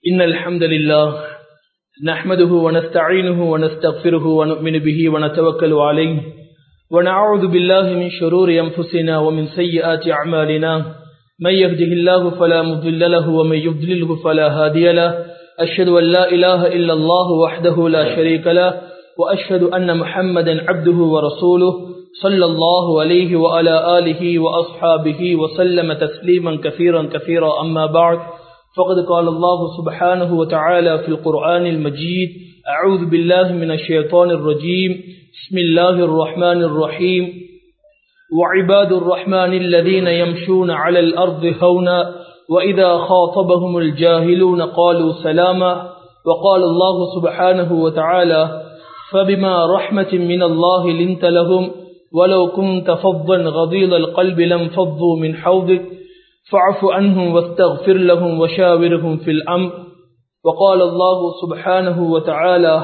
إن الحمد لله نحمده ونستعينه ونستغفره ونؤمن به ونتوكل عليه ونعوذ بالله من شرور أنفسنا ومن سيئات أعمالنا من يهده الله فلا مضل له ومن يضلله فلا هادي له أشهد أن لا إله إلا الله وحده لا شريك له وأشهد أن محمدا عبده ورسوله صلى الله عليه وعلى آله وأصحابه وسلم تسليما كثيرا كثيرا أما بعد فقد قال الله سبحانه وتعالى في القرآن المجيد أعوذ بالله من الشيطان الرجيم بسم الله الرحمن الرحيم وعباد الرحمن الذين يمشون على الأرض هونا وإذا خاطبهم الجاهلون قالوا سلاما وقال الله سبحانه وتعالى فبما رحمة من الله لنت لهم ولو كنت فظا غضيض القلب لم فضوا من حوضك فاعف عنهم واستغفر لهم وشاورهم في الأمر وقال الله سبحانه وتعالى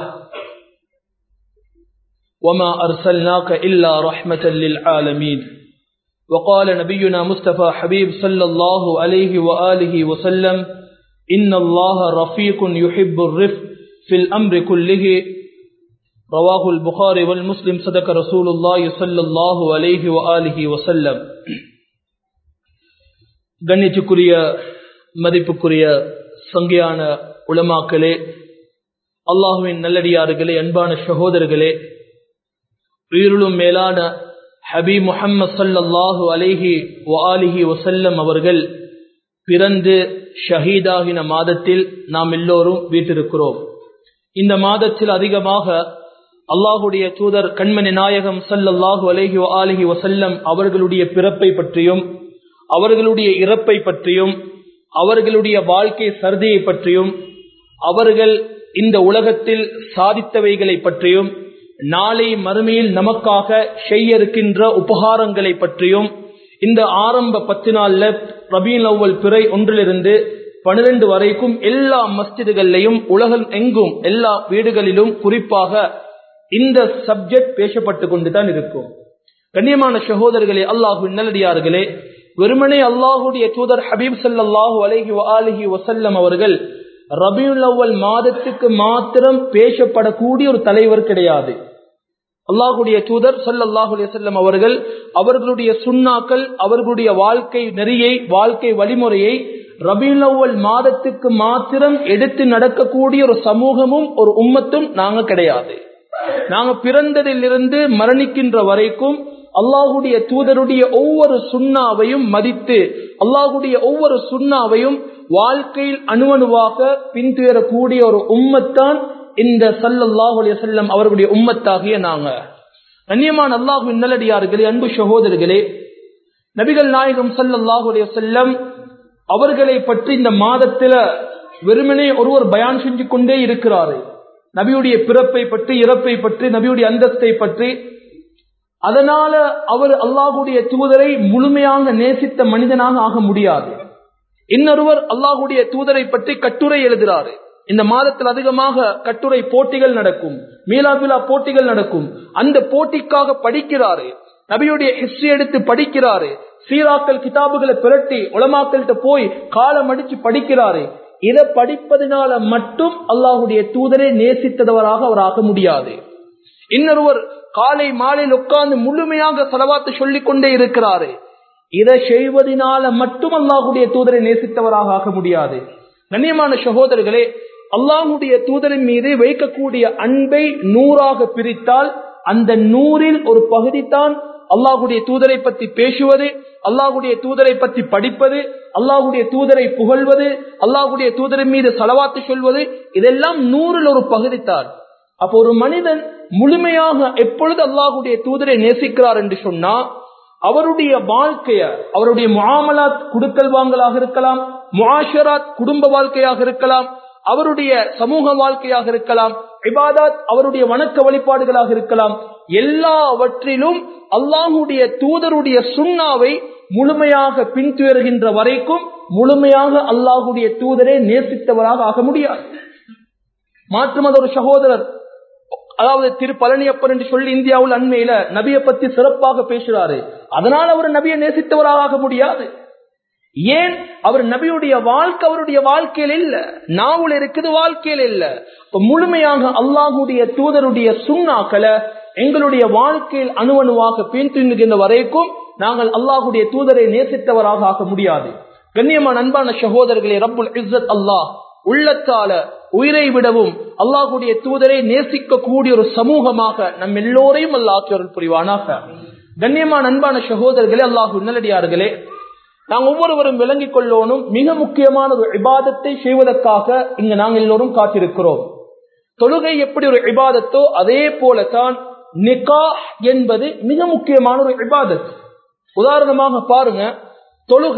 وما أرسلناك إلا رحمة للعالمين وقال نبينا مصطفى حبيب صلى الله عليه وآله وسلم إن الله رفيق يحب الرفق في الأمر كله رواه البخاري والمسلم صدق رسول الله صلى الله عليه وآله وسلم கண்ணியத்துக்குரிய மதிப்புக்குரிய சங்கியான உளமாக்களே அல்லாஹுவின் நல்லடியார்களே அன்பான சகோதரர்களே உயிருளும் மேலான ஹபி முஹம்மது சல்லல்லாஹு அலைஹி வாலிஹி வசல்லம் அவர்கள் பிறந்து ஷஹீதாகின மாதத்தில் நாம் எல்லோரும் வீட்டிருக்கிறோம் இந்த மாதத்தில் அதிகமாக அல்லாஹுடைய தூதர் கண்மணி நாயகம் சல்லல்லாஹு அலைஹி ஆலிஹி வசல்லம் அவர்களுடைய பிறப்பை பற்றியும் அவர்களுடைய இறப்பை பற்றியும் அவர்களுடைய வாழ்க்கை சர்தியை பற்றியும் அவர்கள் இந்த உலகத்தில் சாதித்தவைகளை பற்றியும் நாளை மறுமையில் நமக்காக செய்ய இருக்கின்ற உபகாரங்களை பற்றியும் இந்த ஆரம்ப பத்து நாள்ல ரபீன் அவ்வல் பிறை ஒன்றிலிருந்து பனிரெண்டு வரைக்கும் எல்லா மஸ்ஜிதுகள்லையும் உலகம் எங்கும் எல்லா வீடுகளிலும் குறிப்பாக இந்த சப்ஜெக்ட் பேசப்பட்டு கொண்டுதான் இருக்கும் கண்ணியமான சகோதரர்களே அல்லாஹு நல்லடியார்களே வெறுமனே அல்லாஹுடைய தூதர் ஹபீப் சல்லாஹூ அலஹி அலிஹி வசல்லம் அவர்கள் ரபியுல் அவ்வல் மாதத்துக்கு மாத்திரம் பேசப்படக்கூடிய ஒரு தலைவர் கிடையாது அல்லாஹுடைய தூதர் சல்லாஹூ அலிசல்லம் அவர்கள் அவர்களுடைய சுண்ணாக்கள் அவர்களுடைய வாழ்க்கை நெறியை வாழ்க்கை வழிமுறையை ரபியுல் அவ்வல் மாதத்துக்கு மாத்திரம் எடுத்து நடக்கக்கூடிய ஒரு சமூகமும் ஒரு உம்மத்தும் நாங்க கிடையாது நாங்க பிறந்ததிலிருந்து மரணிக்கின்ற வரைக்கும் அல்லாஹுடைய தூதருடைய ஒவ்வொரு சுண்ணாவையும் மதித்து அல்லாஹுடைய ஒவ்வொரு சுண்ணாவையும் வாழ்க்கையில் அணுவணுவாக பின்துயரக்கூடிய ஒரு உம்மத்தான் இந்த சல்லல்லாஹு செல்லம் அவர்களுடைய உம்மத்தாகிய நாங்க கண்ணியமான அல்லாஹு நல்லடியார்களே அன்பு சகோதரர்களே நபிகள் நாயகம் சல்லல்லாஹுடைய செல்லம் அவர்களை பற்றி இந்த மாதத்துல வெறுமனே ஒருவர் பயான் செஞ்சு கொண்டே இருக்கிறாரு நபியுடைய பிறப்பை பற்றி இறப்பை பற்றி நபியுடைய அந்தஸ்தை பற்றி அதனால அவர் அல்லாஹுடைய தூதரை முழுமையாக நேசித்த மனிதனாக ஆக முடியாது இன்னொருவர் அல்லாஹுடைய தூதரை பற்றி கட்டுரை எழுதுகிறாரு இந்த மாதத்தில் அதிகமாக கட்டுரை போட்டிகள் நடக்கும் மீலாபிலா போட்டிகள் நடக்கும் அந்த போட்டிக்காக படிக்கிறாரு நபியுடைய ஹிஸ்டரி எடுத்து படிக்கிறாரு சீராக்கள் கிதாபுகளை பிரட்டி உலமாக்கள்கிட்ட போய் காலம் அடிச்சு படிக்கிறாரு இதை படிப்பதனால மட்டும் அல்லாஹுடைய தூதரை நேசித்தவராக அவர் ஆக முடியாது இன்னொருவர் காலை மாலையில் உட்கார்ந்து முழுமையாக செலவாத்து சொல்லிக் கொண்டே இருக்கிறாரு இதை செய்வதனால மட்டும் அல்லாஹுடைய தூதரை நேசித்தவராக ஆக முடியாது கண்ணியமான சகோதரர்களே அல்லாஹுடைய தூதரின் மீது வைக்கக்கூடிய அன்பை நூறாக பிரித்தால் அந்த நூறில் ஒரு பகுதி தான் அல்லாஹுடைய தூதரை பற்றி பேசுவது அல்லாஹுடைய தூதரை பற்றி படிப்பது அல்லாஹுடைய தூதரை புகழ்வது அல்லாஹுடைய தூதரின் மீது செலவாத்து சொல்வது இதெல்லாம் நூறில் ஒரு பகுதி தான் அப்போ ஒரு மனிதன் முழுமையாக எப்பொழுது அல்லாஹுடைய தூதரை நேசிக்கிறார் என்று சொன்னா அவருடைய வாழ்க்கைய அவருடைய முகாமலாத் குடுக்கல் வாங்கலாக இருக்கலாம் முஆஷராத் குடும்ப வாழ்க்கையாக இருக்கலாம் அவருடைய சமூக வாழ்க்கையாக இருக்கலாம் இபாதாத் அவருடைய வணக்க வழிபாடுகளாக இருக்கலாம் எல்லாவற்றிலும் அல்லாஹுடைய தூதருடைய சுண்ணாவை முழுமையாக பின்துயர்கின்ற வரைக்கும் முழுமையாக அல்லாஹுடைய தூதரை நேசித்தவராக ஆக முடியாது மாற்றும் அது ஒரு சகோதரர் அதாவது திரு பழனியப்பன் என்று சொல்லி இந்தியாவில் அண்மையில நபியை பத்தி சிறப்பாக பேசுறாரு அதனால் அவர் நபியை நேசித்தவராக ஆக முடியாது ஏன் அவர் நபியுடைய வாழ்க்கை அவருடைய வாழ்க்கையில் இல்ல நாவல் இருக்குது வாழ்க்கையில் இல்ல முழுமையாக அல்லாஹுடைய தூதருடைய சுண்ணாக்களை எங்களுடைய வாழ்க்கையில் அணுவணுவாக பின்துண்ணுகின்ற வரைக்கும் நாங்கள் அல்லாஹுடைய தூதரை நேசித்தவராக ஆக முடியாது கண்ணியமான அன்பான சகோதரர்களே ரப்புல் இஸ்ஸத் அல்லாஹ் உள்ளத்தால உயிரை விடவும் அல்லாஹுடைய தூதரை நேசிக்க கூடிய ஒரு சமூகமாக நம் எல்லோரையும் அல்லாஹ் புரிவானாக கண்ணியமான அன்பான சகோதரர்களே அல்லாஹு நல்லடியார்களே நாங்கள் ஒவ்வொருவரும் விளங்கிக் கொள்ளோனும் மிக முக்கியமான ஒரு இபாதத்தை செய்வதற்காக இங்கு நாங்கள் எல்லோரும் காத்திருக்கிறோம் தொழுகை எப்படி ஒரு இபாதத்தோ அதே போலத்தான் நிகா என்பது மிக முக்கியமான ஒரு இபாதத் உதாரணமாக பாருங்க தொழுக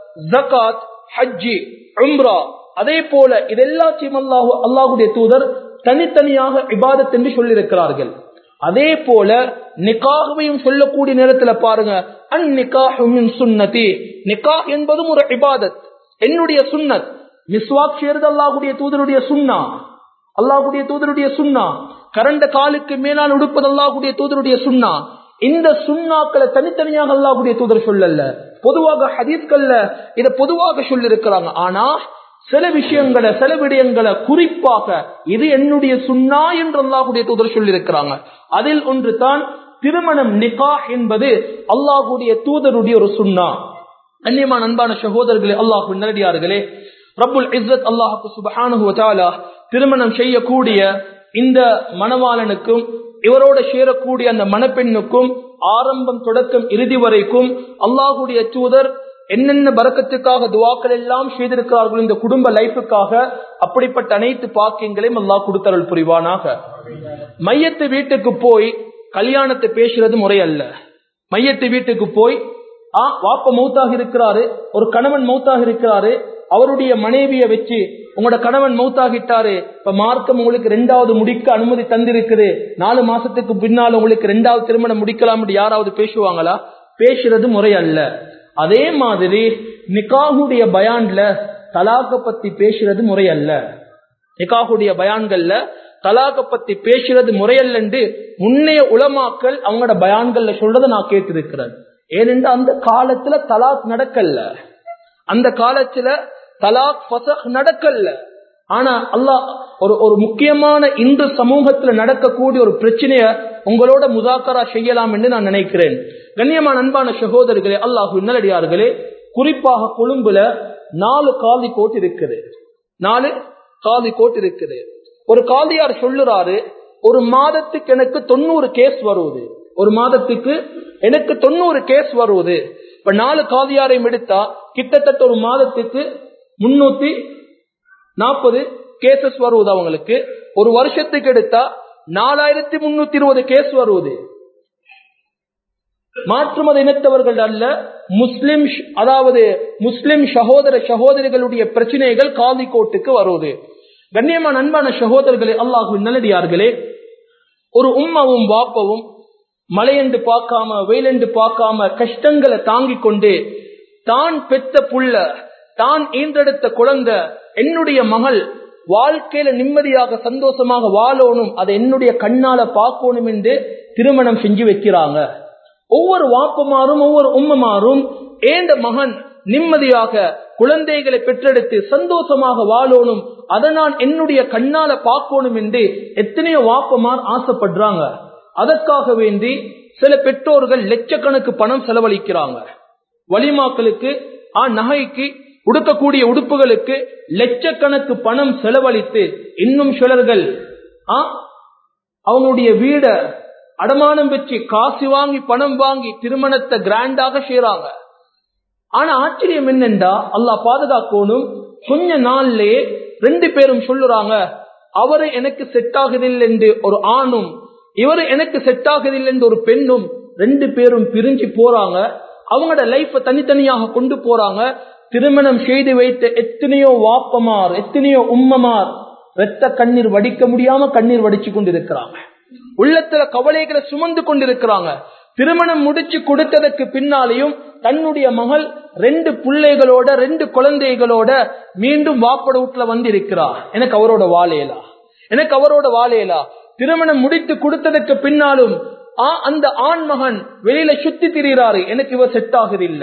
ஜகாத் ஹஜ்ஜி உம்ரா அதே போல இதெல்லாத்தையும் அல்லாஹு அல்லாஹுடைய தூதர் தனித்தனியாக இபாதத் என்று சொல்லியிருக்கிறார்கள் அதே போல நிக்காகவையும் சொல்லக்கூடிய நேரத்தில் பாருங்க அன் நிக்காஹுமின் சுன்னதி நிக்காஹ் என்பதும் ஒரு இபாதத் என்னுடைய சுன்னத் மிஸ்வாக் செய்யறது அல்லாஹுடைய தூதருடைய சுண்ணா அல்லாஹுடைய தூதருடைய சுண்ணா கரண்ட காலுக்கு மேலால் உடுப்பது அல்லாஹுடைய தூதருடைய சுண்ணா இந்த சுண்ணாக்களை தனித்தனியாக அல்லாஹுடைய தூதர் சொல்லல பொதுவாக ஹதீஸ்கள்ல இத பொதுவாக சொல்லி இருக்கிறாங்க ஆனா சில விஷயங்களை சில விடயங்களை குறிப்பாக இது என்னுடைய சுண்ணா என்று அல்லாஹுடைய தூதர் சொல்லியிருக்கிறாங்க அதில் ஒன்று தான் திருமணம் நிகா என்பது அல்லாஹுடைய தூதருடைய ஒரு சுண்ணா அந்நியமான அன்பான சகோதரர்களே அல்லாஹு நேரடியார்களே ரபுல் இஸ்ஸத் அல்லாஹு சுபஹானு திருமணம் செய்யக்கூடிய இந்த மணவாளனுக்கும் இவரோட சேரக்கூடிய அந்த மணப்பெண்ணுக்கும் ஆரம்பம் தொடக்கம் இறுதி வரைக்கும் அல்லாஹுடைய தூதர் என்னென்ன பறக்கத்துக்காக துவாக்கள் எல்லாம் செய்திருக்கிறார்கள் இந்த குடும்ப லைஃபுக்காக அப்படிப்பட்ட அனைத்து பாக்கியங்களையும் அல்லாஹ் கொடுத்தருள் புரிவானாக மையத்து வீட்டுக்கு போய் கல்யாணத்தை பேசுறது முறை அல்ல மையத்து வீட்டுக்கு போய் ஆ வாப்ப மௌத்தாக இருக்கிறாரு ஒரு கணவன் மௌத்தாக இருக்கிறாரு அவருடைய மனைவியை வச்சு உங்களோட கணவன் மௌத்தாகிட்டாரு இப்ப மார்க்கம் உங்களுக்கு ரெண்டாவது முடிக்க அனுமதி தந்திருக்குது நாலு மாசத்துக்கு பின்னால் உங்களுக்கு ரெண்டாவது திருமணம் முடிக்கலாம் யாராவது பேசுவாங்களா பேசுறது முறை அல்ல அதே மாதிரி நிக்காகுடைய பயான்ல தலாக்க பத்தி பேசுறது முறை அல்ல நிக்காகுடைய பயான்கள்ல தலாக்க பத்தி பேசுறது முறையல்ல என்று முன்னைய உலமாக்கள் அவங்களோட பயான்கள்ல சொல்றதை நான் கேட்டிருக்கிறேன் ஏனென்று அந்த காலத்துல தலாக் நடக்கல அந்த காலத்துல தலாக் பசக் நடக்கல ஆனா அல்லாஹ் ஒரு ஒரு முக்கியமான இந்து சமூகத்துல நடக்கக்கூடிய ஒரு பிரச்சனைய உங்களோட முதாக்கரா செய்யலாம் என்று நான் நினைக்கிறேன் கண்ணியமான அன்பான சகோதரர்களே அல்லாஹு நல்லடியார்களே குறிப்பாக கொழும்புல நாலு காதி கோட் இருக்குது நாலு காதி கோட் இருக்குது ஒரு காதியார் சொல்லுறாரு ஒரு மாதத்துக்கு எனக்கு தொண்ணூறு கேஸ் வருவது ஒரு மாதத்துக்கு எனக்கு தொண்ணூறு கேஸ் வருவது இப்ப நாலு காதியாரையும் எடுத்தா கிட்டத்தட்ட ஒரு மாதத்துக்கு முன்னூத்தி நாற்பது கேசஸ் வருவது அவங்களுக்கு ஒரு வருஷத்துக்கு எடுத்தா நாலாயிரத்தி முன்னூத்தி இருபது கேஸ் வருவது மாற்று மத இனத்தவர்கள் அல்ல முஸ்லிம் அதாவது முஸ்லிம் சகோதர சகோதரிகளுடைய பிரச்சனைகள் காதி கோட்டுக்கு வருவது கண்ணியமான அன்பான சகோதரர்களே அல்லாஹு நல்லடியார்களே ஒரு உம்மாவும் வாப்பவும் மழையென்று பார்க்காம வெயிலென்று பார்க்காம கஷ்டங்களை தாங்கிக் கொண்டு தான் பெத்த புள்ள தான் ஈன்றெடுத்த குழந்தை என்னுடைய மகள் வாழ்க்கையில நிம்மதியாக சந்தோஷமாக வாழணும் அதை என்னுடைய கண்ணால பார்க்கணும் என்று திருமணம் செஞ்சு வைக்கிறாங்க ஒவ்வொரு வாப்பமாரும் ஒவ்வொரு உம்மமாரும் ஏந்த மகன் நிம்மதியாக குழந்தைகளை பெற்றெடுத்து சந்தோஷமாக வாழணும் அதை நான் என்னுடைய கண்ணால பார்க்கணும் என்று எத்தனையோ வாப்பமார் ஆசைப்படுறாங்க அதற்காக வேண்டி சில பெற்றோர்கள் லட்சக்கணக்கு பணம் செலவழிக்கிறாங்க வலிமாக்களுக்கு ஆ நகைக்கு உடுக்கக்கூடிய உடுப்புகளுக்கு லட்சக்கணக்கு பணம் செலவழித்து இன்னும் சிலர்கள் ஆ அவங்களுடைய வீட அடமானம் வச்சு காசு வாங்கி பணம் வாங்கி திருமணத்தை கிராண்டாக செய்யறாங்க ஆனா ஆச்சரியம் என்னண்டா அல்லா பாதுகாக்கணும் கொஞ்ச நாள்லயே ரெண்டு பேரும் சொல்லுறாங்க அவரு எனக்கு செட் ஆகுதில்லை என்று ஒரு ஆணும் இவரு எனக்கு செட் ஆகுதில்லை என்று ஒரு பெண்ணும் ரெண்டு பேரும் பிரிஞ்சு போறாங்க அவங்களோட லைஃப தனித்தனியாக கொண்டு போறாங்க திருமணம் செய்து வைத்த எத்தனையோ வாப்பமார் எத்தனையோ உம்மமார் ரத்த கண்ணீர் வடிக்க முடியாம கண்ணீர் வடிச்சு கொண்டிருக்கிறாங்க உள்ளத்துல கவலைகளை சுமந்து கொண்டிருக்கிறாங்க திருமணம் முடிச்சு கொடுத்ததற்கு பின்னாலேயும் தன்னுடைய மகள் ரெண்டு பிள்ளைகளோட ரெண்டு குழந்தைகளோட மீண்டும் வாப்பட வீட்டுல வந்து இருக்கிறா எனக்கு அவரோட வாழையலா எனக்கு அவரோட வாழையலா திருமணம் முடித்து கொடுத்ததற்கு பின்னாலும் அந்த ஆண் மகன் வெளியில சுத்தி திரிகிறாரு எனக்கு இவர் செட் ஆகுது இல்ல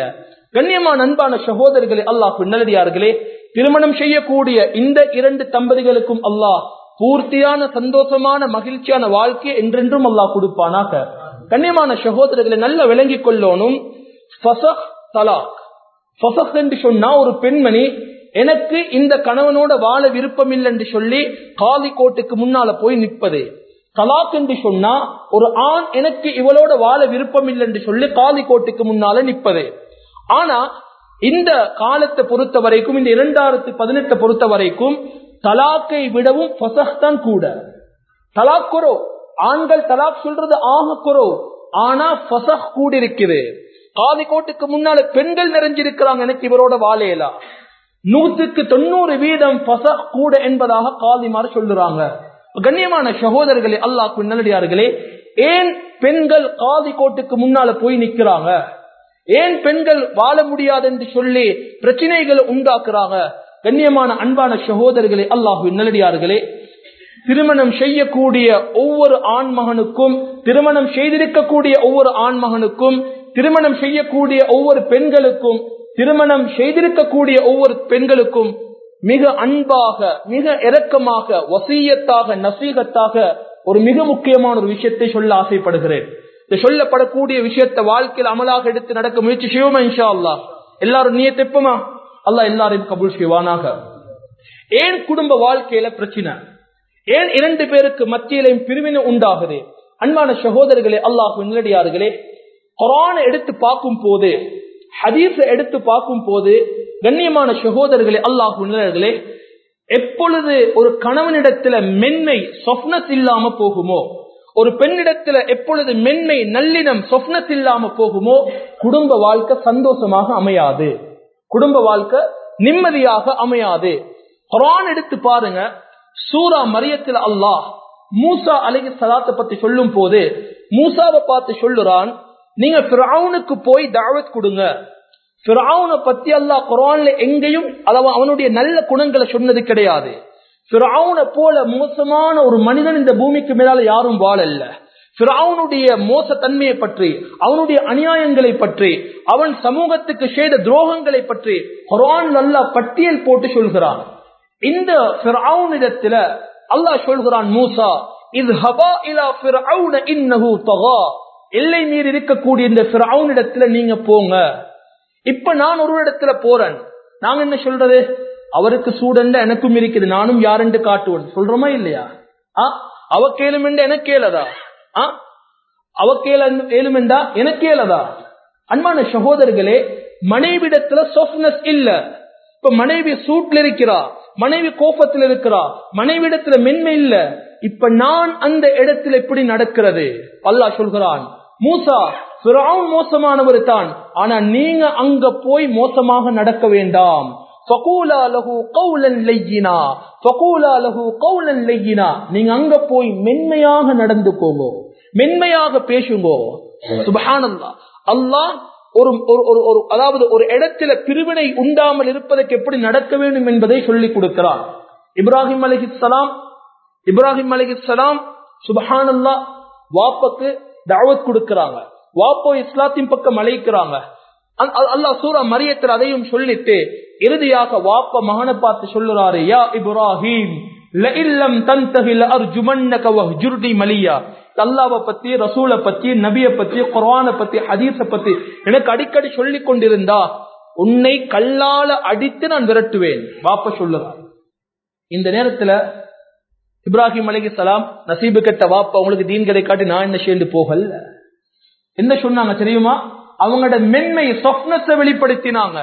கண்ணியமான அன்பான சகோதரர்களே அல்லாஹ் நல்லடியார்களே திருமணம் செய்யக்கூடிய இந்த இரண்டு தம்பதிகளுக்கும் அல்லாஹ் பூர்த்தியான சந்தோஷமான மகிழ்ச்சியான வாழ்க்கை என்றென்றும் அல்லாஹ் கொடுப்பானாக கண்ணியமான சகோதரர்களை நல்ல விளங்கிக் கொள்ளணும் ஃபசஹ் தலாக் ஃபசஹ் என்று சொன்னா ஒரு பெண்மணி எனக்கு இந்த கணவனோட வாழ விருப்பம் இல்லை என்று சொல்லி காலி கோட்டுக்கு முன்னால போய் நிற்பது தலாக் என்று சொன்னா ஒரு ஆண் எனக்கு இவளோட வாழ விருப்பம் இல்லை என்று சொல்லி காலி கோட்டுக்கு முன்னால நிற்பது ஆனா இந்த காலத்தை பொறுத்த வரைக்கும் இந்த இரண்டாயிரத்தி பதினெட்டை பொறுத்த வரைக்கும் தலாக்கை விடவும் ஃபசஹ் தான் கூட தலாக் குறோ ஆண்கள் தலாக் சொல்றது ஆக குறோ ஆனா ஃபசஹ் கூட இருக்குது காதி கோட்டுக்கு முன்னால பெண்கள் நிறைஞ்சிருக்கிறாங்க எனக்கு இவரோட வாழையலா நூற்றுக்கு தொண்ணூறு வீதம் ஃபசஹ் கூட என்பதாக காதிமார் சொல்லுறாங்க கண்ணியமான சகோதரர்களே அல்லாஹ் நல்லடியார்களே ஏன் பெண்கள் காதி கோட்டுக்கு முன்னால போய் நிக்கிறாங்க ஏன் பெண்கள் வாழ முடியாது என்று சொல்லி பிரச்சனைகளை உண்டாக்குறாங்க கண்ணியமான அன்பான சகோதரர்களே அல்லாஹு நல்லடியார்களே திருமணம் செய்யக்கூடிய ஒவ்வொரு ஆண்மகனுக்கும் திருமணம் செய்திருக்கக்கூடிய ஒவ்வொரு ஆண்மகனுக்கும் திருமணம் செய்யக்கூடிய ஒவ்வொரு பெண்களுக்கும் திருமணம் செய்திருக்கக்கூடிய ஒவ்வொரு பெண்களுக்கும் மிக அன்பாக மிக இரக்கமாக வசீயத்தாக நசீகத்தாக ஒரு மிக முக்கியமான ஒரு விஷயத்தை சொல்ல ஆசைப்படுகிறேன் இந்த சொல்லப்படக்கூடிய விஷயத்தை வாழ்க்கையில் அமலாக எடுத்து நடக்க முயற்சி செய்வோமா இன்ஷா அல்லா எல்லாரும் நீ தெப்பமா அல்லா எல்லாரையும் கபூல் செய்வானாக ஏன் குடும்ப வாழ்க்கையில பிரச்சனை ஏன் இரண்டு பேருக்கு மத்தியிலையும் பிரிவினை உண்டாகுது அன்பான சகோதரர்களே அல்லாஹ் நிலடியார்களே குரான எடுத்து பார்க்கும் போது ஹதீஸ எடுத்து பார்க்கும் போது கண்ணியமான சகோதரர்களே அல்லாஹ் நிலர்களே எப்பொழுது ஒரு கணவனிடத்துல மென்மை சொப்னஸ் இல்லாம போகுமோ ஒரு பெண்ணிடத்துல எப்பொழுது மென்மை நல்லினம் சொப்னஸ் இல்லாம போகுமோ குடும்ப வாழ்க்கை சந்தோஷமாக அமையாது குடும்ப வாழ்க்கை நிம்மதியாக அமையாது குரான் எடுத்து பாருங்க சூரா மரியத்தில் அல்லாஹ் மூசா அலகி சலாத்தை பத்தி சொல்லும் போது மூசாவை பார்த்து சொல்லுறான் நீங்க பிராவுனுக்கு போய் தாவத் கொடுங்க பிராவுனை பத்தி அல்லாஹ் குரான்ல எங்கேயும் அதாவது அவனுடைய நல்ல குணங்களை சொன்னது கிடையாது பிராவுனை போல மோசமான ஒரு மனிதன் இந்த பூமிக்கு மேலால யாரும் வாழல்ல பிராவுனுடைய மோச தன்மையை பற்றி அவனுடைய அநியாயங்களை பற்றி அவன் சமூகத்துக்கு செய்த துரோகங்களை பற்றி குரான் நல்லா பட்டியல் போட்டு சொல்கிறான் இந்த இடத்துல அல்லாஹ் சொல்கிறான் மூசா இது ஹபா இலா ஃபிரௌன இன்னஹு தகா எல்லை மீறி இருக்கக்கூடிய இந்த இடத்துல நீங்க போங்க இப்ப நான் ஒரு இடத்துல போறேன் நாங்க என்ன சொல்றது அவருக்கு சூடண்ட எனக்கும் இருக்குது நானும் யாருண்டு காட்டுவேன் சொல்றோமா இல்லையா ஆ அவ கேளுமெண்ட எனக்கு கேளதா ஆ அவ கேள ஏழுமெண்டா எனக்கு கேளதா அன்பான சகோதரர்களே மனைவிடத்துல சொஃப்னஸ் இல்ல இப்ப மனைவி சூட்ல இருக்கிறா மனைவி கோபத்தில் இருக்கிறா மனைவிடத்துல மென்மை இல்ல இப்ப நான் அந்த இடத்துல எப்படி நடக்கிறது அல்லாஹ் சொல்கிறான் மூசா பிறவுன் மோசமானவர் தான் ஆனா நீங்க அங்க போய் மோசமாக நடக்க வேண்டாம் நீங்க அங்க போய் மென்மையாக நடந்துக்கோங்க மென்மையாக பேசுங்கோ சுபஹானல்லா அல்லாஹ் ஒரு ஒரு ஒரு அதாவது ஒரு இடத்துல பிரிவினை உண்டாமல் இருப்பதற்கு எப்படி நடக்க வேண்டும் என்பதை சொல்லிக் கொடுக்கிறார் இப்ராஹிம் அலிஹிஸ்லாம் இப்ராஹிம் அலிஹிஸ்லாம் சுபஹானல்லா வாப்பக்கு தாவத் கொடுக்கிறாங்க வாப்போ இஸ்லாத்தின் பக்கம் அழைக்கிறாங்க அல்லா சூரா மரியத்தில் அதையும் சொல்லிட்டு இறுதியாக வாப்ப மகனை பார்த்து சொல்லுறாரு யா இப்ராஹிம் அல்லாவை பத்தி ரசூலை பத்தி நபிய பத்தி குரான பத்தி ஹதீஸ பத்தி எனக்கு அடிக்கடி சொல்லிக் கொண்டிருந்தா உன்னை கல்லால அடித்து நான் விரட்டுவேன் வாப்ப சொல்லுறார் இந்த நேரத்துல இப்ராஹிம் அலிகி சலாம் நசீபு கட்ட வாப்ப உங்களுக்கு தீன்களை காட்டி நான் என்ன சேர்ந்து போகல என்ன சொன்னாங்க தெரியுமா அவங்களோட மென்மை சொப்னத்தை வெளிப்படுத்தினாங்க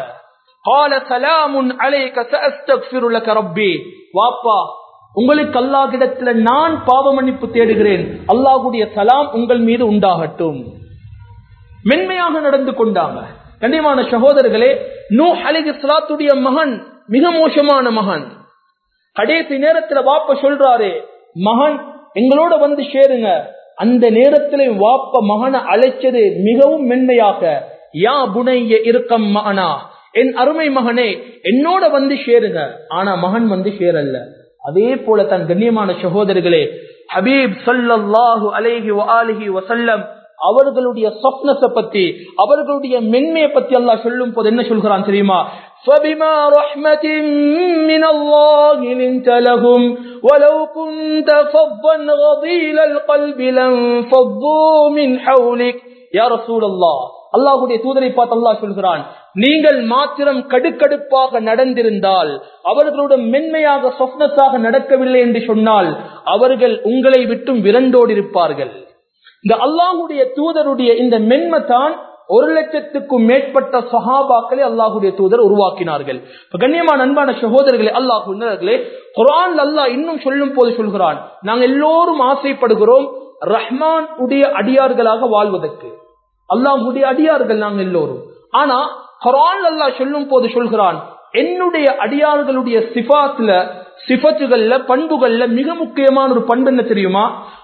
வாப்பா உங்களுக்கு அல்லாஹிடத்துல நான் பாவ மன்னிப்பு தேடுகிறேன் அல்லாஹுடைய சலாம் உங்கள் மீது உண்டாகட்டும் மென்மையாக நடந்து கொண்டாங்க கண்டிப்பான சகோதரர்களே நூ அலிக சலாத்துடைய மகன் மிக மோசமான மகன் கடைசி நேரத்துல வாப்ப சொல்றாரு மகன் எங்களோட வந்து சேருங்க அந்த நேரத்துல வாப்ப மகனை அழைச்சது மிகவும் மென்மையாக யா புனைய இருக்கம் மகனா என் அருமை மகனே என்னோட வந்து சேருங்க ஆனா மகன் வந்து சேரல்ல அதே போல தன் கண்ணியமான சகோதரர்களே ஹபீப் சல்லாஹூ அலேஹி அலிஹி வசல்லம் அவர்களுடைய சொப்னஸ பத்தி அவர்களுடைய மென்மையை பத்தி அல்லாஹ் சொல்லும் போது என்ன சொல்கிறான் தெரியுமா فبما رحمة من الله لنت لهم ولو كنت فظا غضيل القلب لانفضوا من حولك يا رسول الله அல்லாஹுடைய தூதரை பார்த்து அல்லாஹ் சொல்கிறான் நீங்கள் மாத்திரம் கடுக்கடுப்பாக நடந்திருந்தால் அவர்களுடன் மென்மையாக சொப்னஸாக நடக்கவில்லை என்று சொன்னால் அவர்கள் உங்களை விட்டும் விரண்டோடி இருப்பார்கள் இந்த அல்லாஹுடைய தூதருடைய இந்த மென்மை தான் ஒரு லட்சத்துக்கும் மேற்பட்ட சஹாபாக்களை அல்லாஹுடைய தூதர் உருவாக்கினார்கள் கண்ணியமான அன்பான சகோதரர்களே அல்லாஹுங்களே குரான் அல்லாஹ் இன்னும் சொல்லும் போது சொல்கிறான் நாங்கள் எல்லோரும் ஆசைப்படுகிறோம் ரஹ்மான் உடைய அடியார்களாக வாழ்வதற்கு அல்லாஹுடைய அடியார்கள் நாங்கள் எல்லோரும் ஆனா குரான் அல்லாஹ் சொல்லும் போது சொல்கிறான் என்னுடைய அடியார்களுடைய சிபாத்துல சிபத்துகள்ல பண்புகள்ல மிக முக்கியமான ஒரு பண்பு என்ன தெரியுமா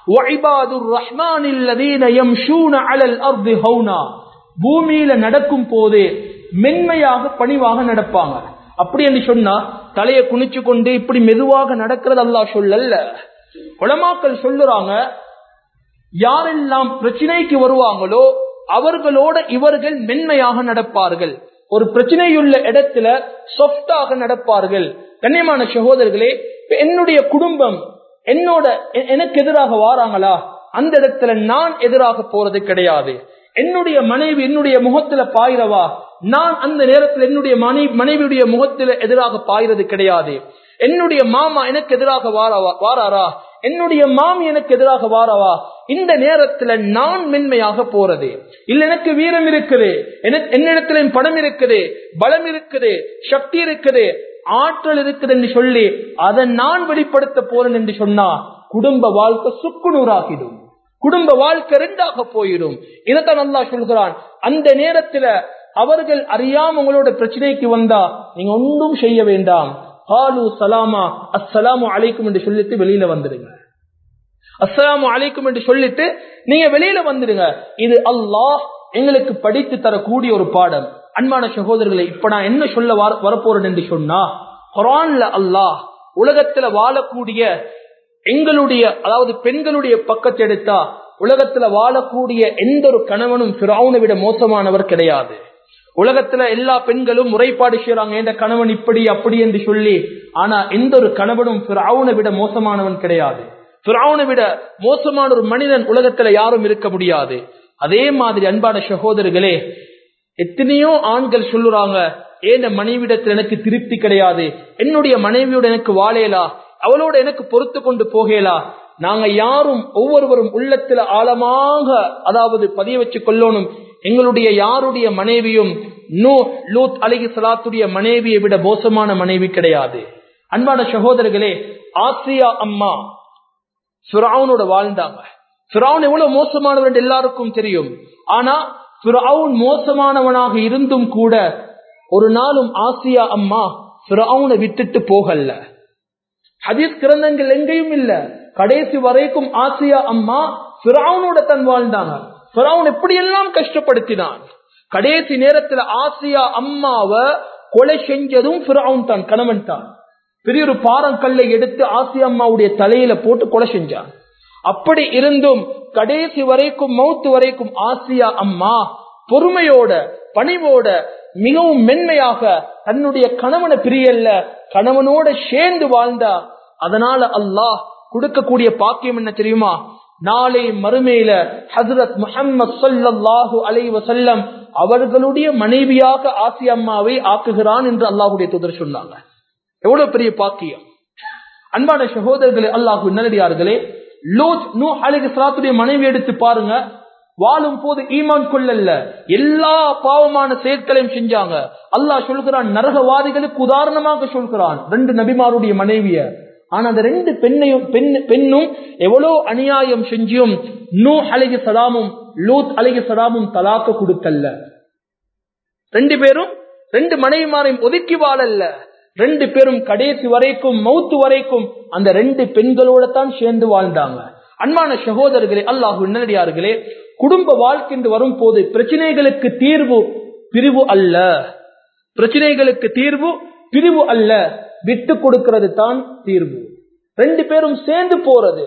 பூமியில நடக்கும் போதே மென்மையாக பணிவாக நடப்பாங்க அப்படி என்று சொன்னா தலையை குனிச்சு கொண்டு இப்படி மெதுவாக நடக்கிறது அல்லா சொல்லல்ல உலமாக்கள் சொல்லுறாங்க யாரெல்லாம் பிரச்சனைக்கு வருவாங்களோ அவர்களோட இவர்கள் மென்மையாக நடப்பார்கள் ஒரு பிரச்சனையுள்ள இடத்துல சொஃப்டாக நடப்பார்கள் கண்ணியமான சகோதரர்களே என்னுடைய குடும்பம் என்னோட எனக்கு எதிராக வாராங்களா அந்த இடத்துல நான் எதிராக போறது கிடையாது என்னுடைய மனைவி என்னுடைய முகத்துல பாயிரவா நான் அந்த நேரத்தில் என்னுடைய மனைவி மனைவியுடைய முகத்துல எதிராக பாயிறது கிடையாது என்னுடைய மாமா எனக்கு எதிராக வாராவா வாராரா என்னுடைய மாமி எனக்கு எதிராக வாராவா இந்த நேரத்துல நான் மென்மையாக போறது இல்ல எனக்கு வீரம் இருக்குது என்னிடத்துல பணம் இருக்குது பலம் இருக்குது சக்தி இருக்குது ஆற்றல் இருக்குது என்று சொல்லி அதை நான் வெளிப்படுத்த போறேன் என்று சொன்னா குடும்ப வாழ்க்கை சுக்குநூறாகிடும் குடும்ப வாழ்க்கை ரெண்டாக போயிடும் இதைத்தான் நல்லா சொல்கிறான் அந்த நேரத்துல அவர்கள் அறியாம உங்களோட பிரச்சனைக்கு வந்தா நீங்க ஒன்றும் செய்ய வேண்டாம் ஹாலு சலாமா அஸ்ஸலாமு அலைக்கும் என்று சொல்லிட்டு வெளியில வந்துடுங்க அஸ்ஸலாமு அலைக்கும் என்று சொல்லிட்டு நீங்க வெளியில வந்துடுங்க இது அல்லாஹ் எங்களுக்கு படித்து தரக்கூடிய ஒரு பாடம் அன்பான சகோதரர்களை இப்ப நான் என்ன சொல்ல வரப்போறேன் என்று சொன்னா குரான்ல அல்லாஹ் உலகத்துல வாழக்கூடிய எங்களுடைய அதாவது பெண்களுடைய பக்கத்தை எடுத்தா உலகத்துல வாழக்கூடிய எந்த ஒரு கணவனும் பிராவுனை விட மோசமானவர் கிடையாது உலகத்துல எல்லா பெண்களும் முறைப்பாடு செய்யறாங்க என்ற கணவன் இப்படி அப்படி என்று சொல்லி ஆனா எந்த ஒரு கணவனும் பிராவுனை விட மோசமானவன் கிடையாது பிராவுனை விட மோசமான ஒரு மனிதன் உலகத்துல யாரும் இருக்க முடியாது அதே மாதிரி அன்பான சகோதரர்களே எத்தனையோ ஆண்கள் சொல்லுறாங்க ஏன் மனைவிடத்தில் எனக்கு திருப்தி கிடையாது என்னுடைய மனைவியோட எனக்கு வாழையலா அவளோட எனக்கு பொறுத்து கொண்டு போகலா நாங்க யாரும் ஒவ்வொருவரும் உள்ளத்துல ஆழமாக அதாவது பதிய வச்சு கொள்ளணும் எங்களுடைய யாருடைய மனைவியும் நூ லூத் அலிகி சலாத்துடைய மனைவியை விட மோசமான மனைவி கிடையாது அன்பான சகோதரர்களே ஆசியா அம்மா சுராவனோட வாழ்ந்தாங்க சுராவன் எவ்வளவு மோசமானவர் எல்லாருக்கும் தெரியும் ஆனா சுராவுன் மோசமானவனாக இருந்தும் கூட ஒரு நாளும் ஆசியா அம்மா சுராவுனை விட்டுட்டு போகல ஹதீஸ் கிரந்தங்கள் எங்கேயும் இல்ல கடைசி வரைக்கும் ஆசியா அம்மா பிராவுனோட தன் வாழ்ந்தாங்க பிராவுன் எப்படி எல்லாம் கஷ்டப்படுத்தினான் கடைசி நேரத்துல ஆசியா அம்மாவை கொலை செஞ்சதும் பிராவுன் தான் கணவன் தான் பெரிய ஒரு பாறங்கல்லை எடுத்து ஆசியா அம்மாவுடைய தலையில போட்டு கொலை செஞ்சான் அப்படி இருந்தும் கடைசி வரைக்கும் மௌத்து வரைக்கும் ஆசியா அம்மா பொறுமையோட பணிவோட மிகவும் மென்மையாக தன்னுடைய கணவனை பிரியல்ல கணவனோட சேர்ந்து வாழ்ந்தா அதனால அல்லாஹ் கொடுக்கக்கூடிய பாக்கியம் என்ன தெரியுமா நாளை மறுமையில ஹசரத் முஹம்மது சொல்லல்லாஹு அலை வசல்லம் அவர்களுடைய மனைவியாக ஆசி அம்மாவை ஆக்குகிறான் என்று அல்லாஹுடைய தூதர் சொன்னாங்க எவ்வளவு பெரிய பாக்கியம் அன்பான சகோதரர்களே அல்லாஹு நல்லடியார்களே லோத் நூ அலிக சலாத்துடைய மனைவி எடுத்து பாருங்க வாழும் போது ஈமான் கொள்ளல்ல எல்லா பாவமான செயற்களையும் செஞ்சாங்க அல்லாஹ் சொல்கிறான் நரகவாதிகளுக்கு உதாரணமாக சொல்கிறான் ரெண்டு நபிமாருடைய மனைவிய ஆனா அந்த ரெண்டு பெண்ணையும் பெண் பெண்ணும் எவ்வளவு அநியாயம் செஞ்சியும் நூ அழகி சதாமும் லூத் அழகி சதாமும் தலாக்க கொடுக்கல்ல ரெண்டு பேரும் ரெண்டு மனைவிமாரையும் ஒதுக்கி வாழல்ல ரெண்டு பேரும் கடைசி வரைக்கும் மௌத்து வரைக்கும் அந்த ரெண்டு பெண்களோட தான் சேர்ந்து வாழ்ந்தாங்க அன்பான சகோதரர்களே அல்லாஹு நல்லடியார்களே குடும்ப வாழ்க்கை என்று வரும் போது பிரச்சனைகளுக்கு தீர்வு பிரிவு அல்ல பிரச்சனைகளுக்கு தீர்வு பிரிவு அல்ல விட்டு கொடுக்கிறது தான் தீர்வு ரெண்டு பேரும் சேர்ந்து போறது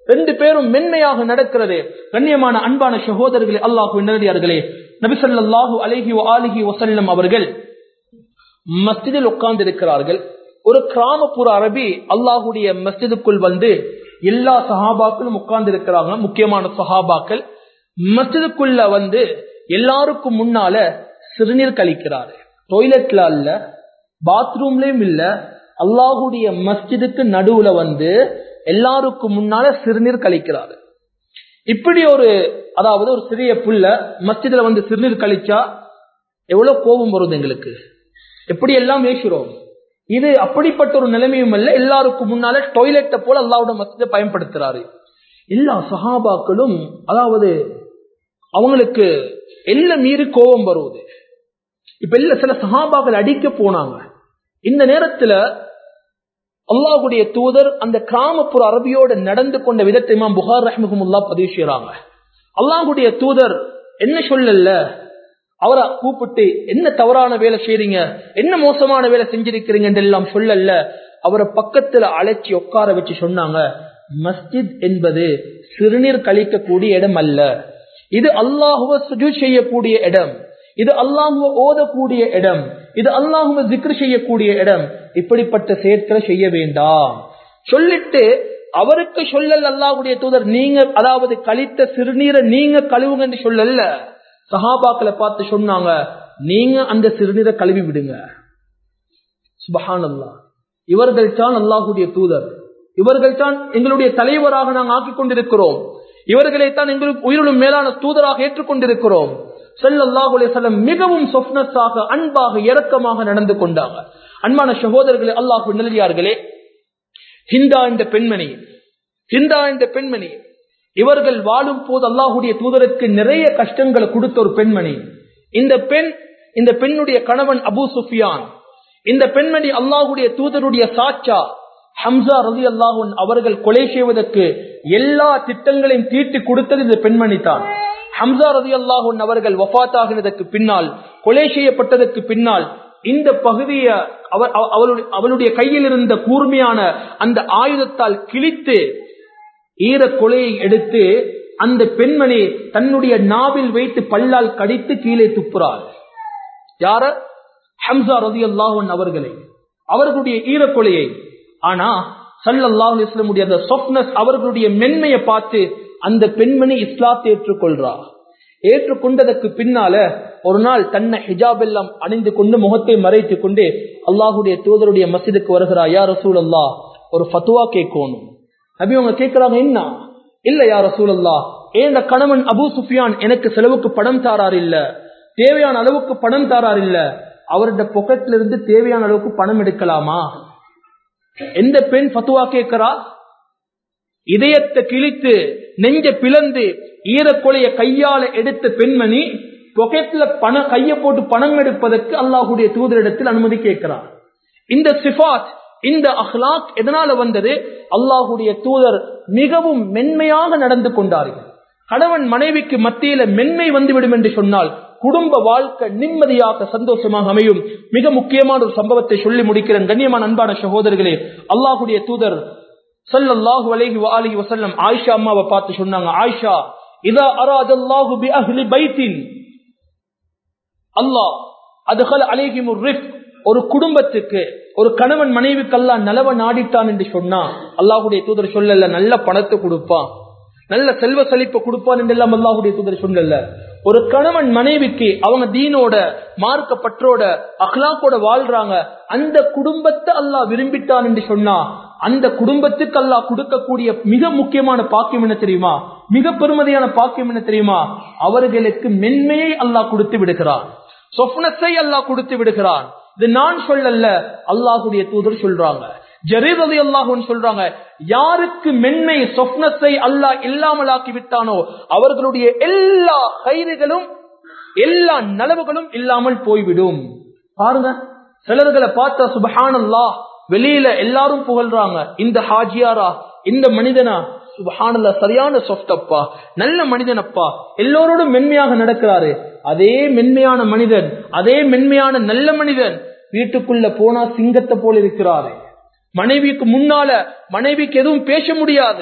ரெண்டு பேரும் மென்மையாக நடக்கிறது கண்ணியமான அன்பான சகோதரர்களே அல்லாஹு நேரடியார்களே நபிசல்லாஹு அலைஹி ஆலிஹி வசல்லம் அவர்கள் மஸ்ஜிதில் உட்கார்ந்து இருக்கிறார்கள் ஒரு கிராமப்புற அரபி அல்லாஹுடைய மஸ்ஜிதுக்குள் வந்து எல்லா சஹாபாக்களும் உட்கார்ந்து இருக்கிறாங்க முக்கியமான சஹாபாக்கள் மஸ்ஜிதுக்குள்ள வந்து எல்லாருக்கும் முன்னால சிறுநீர் கழிக்கிறாரு டொய்லெட்ல அல்ல பாத்ரூம்லயும் இல்ல அல்லாஹுடைய மஸ்ஜிதுக்கு நடுவுல வந்து எல்லாருக்கும் முன்னால சிறுநீர் கழிக்கிறாரு இப்படி ஒரு அதாவது ஒரு சிறிய புள்ள மஸ்ஜிதுல வந்து சிறுநீர் கழிச்சா எவ்வளவு கோபம் வருது எங்களுக்கு எப்படி எல்லாம் பேசுறோம் இது அப்படிப்பட்ட ஒரு நிலைமையும் அல்ல எல்லாருக்கும் முன்னால டொய்லெட்டை போல அல்லாவோட மஸ்ஜிதை பயன்படுத்துறாரு எல்லா சஹாபாக்களும் அதாவது அவங்களுக்கு எல்லாம் மீறி கோபம் வருவது இப்ப இல்ல சில சஹாபாக்கள் அடிக்க போனாங்க இந்த நேரத்துல அல்லாஹுடைய தூதர் அந்த கிராமப்புற அரபியோட நடந்து கொண்ட விதத்தை இமாம் புகார் ரஹ்மகுல்லா பதிவு செய்யறாங்க அல்லாஹுடைய தூதர் என்ன சொல்லல அவரை கூப்பிட்டு என்ன தவறான வேலை செய்றீங்க என்ன மோசமான வேலை செஞ்சிருக்கிறீங்க எல்லாம் சொல்லல அவரை பக்கத்துல அழைச்சி உட்கார வச்சு சொன்னாங்க மஸ்ஜித் என்பது சிறுநீர் கழிக்கக்கூடிய இடம் அல்ல இது அல்லாஹுவ சுஜு செய்யக்கூடிய இடம் இது அல்லாஹுவ ஓதக்கூடிய இடம் இது அல்லாஹுவ ஜிக்ரு செய்யக்கூடிய இடம் இப்படிப்பட்ட செயற்களை செய்ய வேண்டாம் சொல்லிட்டு அவருக்கு சொல்லல் அல்லாஹுடைய தூதர் நீங்க அதாவது கழித்த சிறுநீரை நீங்க கழுவுங்க என்று சொல்லல சஹாபாக்களை பார்த்து சொன்னாங்க நீங்க அந்த சிறுநீரை கழுவி விடுங்க சுபஹானல்லா இவர்கள் தான் அல்லாஹுடைய தூதர் இவர்கள் தான் எங்களுடைய தலைவராக நாங்கள் ஆக்கிக் கொண்டிருக்கிறோம் இவர்களை தான் எங்களுக்கு உயிரிலும் மேலான தூதராக ஏற்றுக்கொண்டிருக்கிறோம் செல்லல்லாஹுலே செல்லம் மிகவும் சொப்னஸாக அன்பாக இரக்கமாக நடந்து கொண்டாங்க அன்பான சகோதரர்களே அல்லாஹு நிலையார்களே ஹிந்தா என்ற பெண்மணி ஹிந்தா என்ற பெண்மணி இவர்கள் வாழும் போது அல்லாஹுடைய தூதருக்கு நிறைய கஷ்டங்களை கொடுத்த ஒரு பெண்மணி இந்த பெண் இந்த பெண்ணுடைய கணவன் அபு சுஃபியான் இந்த பெண்மணி அல்லாஹுடைய தூதருடைய சாச்சா ஹம்சா ரதி அல்லாஹூன் அவர்கள் கொலை செய்வதற்கு எல்லா திட்டங்களையும் தீட்டி கொடுத்தது இந்த பெண்மணி தான் ஹம்சா ரதி அல்லாஹூன் அவர்கள் வஃத்தாகினதற்கு பின்னால் கொலை செய்யப்பட்டதற்கு பின்னால் இந்த பகுதியை அவளுடைய கையில் இருந்த கூர்மையான அந்த ஆயுதத்தால் கிழித்து ஈர கொலையை எடுத்து அந்த பெண்மணி தன்னுடைய நாவில் வைத்து பல்லால் கடித்து கீழே துப்புறாள் யார ஹம்சா ரதி அல்லாஹன் அவர்களை அவர்களுடைய ஈர கொலையை ஆனா சல்லாஹ் இஸ்லமுடைய அந்த சொப்னஸ் அவர்களுடைய மென்மையை பார்த்து அந்த பெண்மணி இஸ்லாத்தை ஏற்றுக்கொள்றார் ஏற்றுக்கொண்டதற்கு பின்னால ஒரு நாள் தன்னை ஹிஜாப் எல்லாம் அணிந்து கொண்டு முகத்தை மறைத்து கொண்டு அல்லாஹுடைய தூதருடைய மசிதுக்கு வருகிறார் யார் ரசூல் அல்லா ஒரு ஃபத்துவா கேட்கணும் நபி அவங்க கேட்கிறாங்க என்ன இல்ல யார் ரசூல் அல்லா ஏன் கணவன் அபு சுஃபியான் எனக்கு செலவுக்கு பணம் தாரார் இல்ல தேவையான அளவுக்கு பணம் தாரார் இல்ல அவருடைய பொக்கெட்ல இருந்து தேவையான அளவுக்கு பணம் எடுக்கலாமா எந்த பெண் ஃபத்துவா கேட்கிறா இதயத்தை கிழித்து நெஞ்ச பிளந்து ஈரக்கொலைய கையால எடுத்த பெண்மணி பொக்கெட்ல பண கைய போட்டு பணம் எடுப்பதற்கு அல்லாஹுடைய தூதரிடத்தில் அனுமதி கேட்கிறார் இந்த சிஃபாத் இந்த அஹ்லாக் எதனால வந்தது அல்லாஹுடைய தூதர் மிகவும் மென்மையாக நடந்து கொண்டார்கள் கணவன் மனைவிக்கு மத்தியில மென்மை வந்துவிடும் என்று சொன்னால் குடும்ப வாழ்க்கை நிம்மதியாக சந்தோஷமாக அமையும் மிக முக்கியமான ஒரு சம்பவத்தை சொல்லி முடிக்கிறேன் கண்ணியமான அன்பான சகோதரர்களே அல்லாஹுடைய தூதர் சல்லல்லாஹு அலைஹி வஆலிஹி வஸல்லம் ஆயிஷா அம்மாவை பார்த்து சொன்னாங்க ஆயிஷா இதா அராதல்லாஹு பி அஹ்லி பைத்தின் அல்லாஹ் அதுகல் அலைஹிம் ரிஃப் ஒரு குடும்பத்துக்கு ஒரு கணவன் மனைவிக்கு அல்லாஹ் நலவ நாடித்தான் என்று சொன்னா அல்லாஹுடைய தூதர் சொல்லல நல்ல பணத்தை கொடுப்பான் நல்ல செல்வ செழிப்பை கொடுப்பான் என்றெல்லாம் அல்லாஹுடைய தூதர் சொல்லல ஒரு கணவன் மனைவிக்கு அவங்க தீனோட மார்க்க பற்றோட அஹ்லாக்கோட வாழ்றாங்க அந்த குடும்பத்தை அல்லாஹ் விரும்பிட்டான் என்று சொன்னா அந்த குடும்பத்துக்கு அல்லாஹ் கொடுக்கக்கூடிய மிக முக்கியமான பாக்கியம் என்ன தெரியுமா மிக பெருமதியான பாக்கியம் என்ன தெரியுமா அவர்களுக்கு மென்மையை அல்லாஹ் கொடுத்து விடுகிறான் சொப்னஸை அல்லாஹ் கொடுத்து விடுகிறான் இது நான் சொல்லல அல்லாஹுடைய தூதர் சொல்றாங்க ஜரீத் அலி அல்லாஹுன்னு சொல்றாங்க யாருக்கு மென்மை சொப்னத்தை அல்லாஹ் இல்லாமலாக்கி விட்டானோ அவர்களுடைய எல்லா கயிறுகளும் எல்லா நலவுகளும் இல்லாமல் போய்விடும் பாருங்க சிலர்களை பார்த்தா சுபஹானல்லா வெளியில எல்லாரும் புகழ்றாங்க இந்த ஹாஜியாரா இந்த மனிதனா சுபஹானல்லா சரியான சொஃப்டப்பா நல்ல மனிதனப்பா எல்லோரோடும் மென்மையாக நடக்கிறாரு அதே மென்மையான மனிதன் அதே மென்மையான நல்ல மனிதன் வீட்டுக்குள்ள போனா சிங்கத்தை போல இருக்கிறாரு மனைவிக்கு முன்னால மனைவிக்கு எதுவும் பேச முடியாது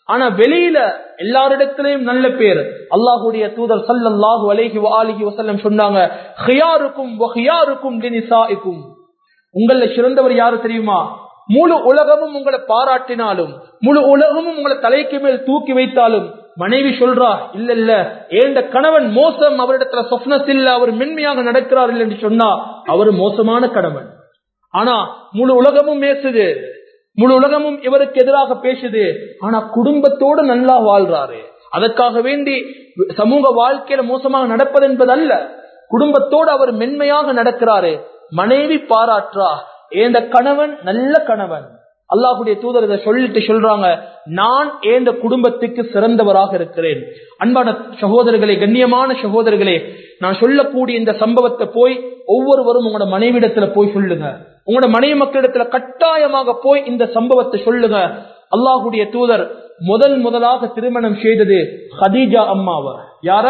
ஆனா வெளியில எல்லாரிடத்திலையும் நல்ல பேர் அல்லாஹுடைய தூதர் சல்லல்லாஹு அலைஹி வஆலிஹி வஸல்லம் சொன்னாங்க ஹியாருக்கும் வஹியாருக்கும் லினிசாஇக்கும் உங்கள சிறந்தவர் யாரு தெரியுமா முழு உலகமும் உங்களை பாராட்டினாலும் முழு உலகமும் உங்களை தலைக்கு மேல் தூக்கி வைத்தாலும் மனைவி சொல்றா இல்ல இல்ல ஏண்ட கணவன் மோசம் அவரிடத்துல சொப்னஸ் இல்ல அவர் மென்மையாக நடக்கிறார் என்று சொன்னா அவர் மோசமான கணவன் ஆனா முழு உலகமும் பேசுது முழு உலகமும் இவருக்கு எதிராக பேசுது ஆனா குடும்பத்தோடு நல்லா வாழ்றாரு அதற்காக வேண்டி சமூக வாழ்க்கையில மோசமாக நடப்பது என்பது அல்ல குடும்பத்தோடு அவர் மென்மையாக நடக்கிறாரு மனைவி பாராற்றா ஏந்த கணவன் நல்ல கணவன் அல்லாஹுடைய தூதர் இதை சொல்லிட்டு சொல்றாங்க நான் ஏந்த குடும்பத்துக்கு சிறந்தவராக இருக்கிறேன் அன்பான சகோதரர்களே கண்ணியமான சகோதரர்களே நான் சொல்லக்கூடிய இந்த சம்பவத்தை போய் ஒவ்வொருவரும் உங்களோட மனைவிடத்துல போய் சொல்லுங்க உங்களோட மனைவி மக்களிடத்துல கட்டாயமாக போய் இந்த சம்பவத்தை சொல்லுங்க அல்லாஹுடைய தூதர் முதல் முதலாக திருமணம் செய்தது ஹதீஜா அம்மாவ யார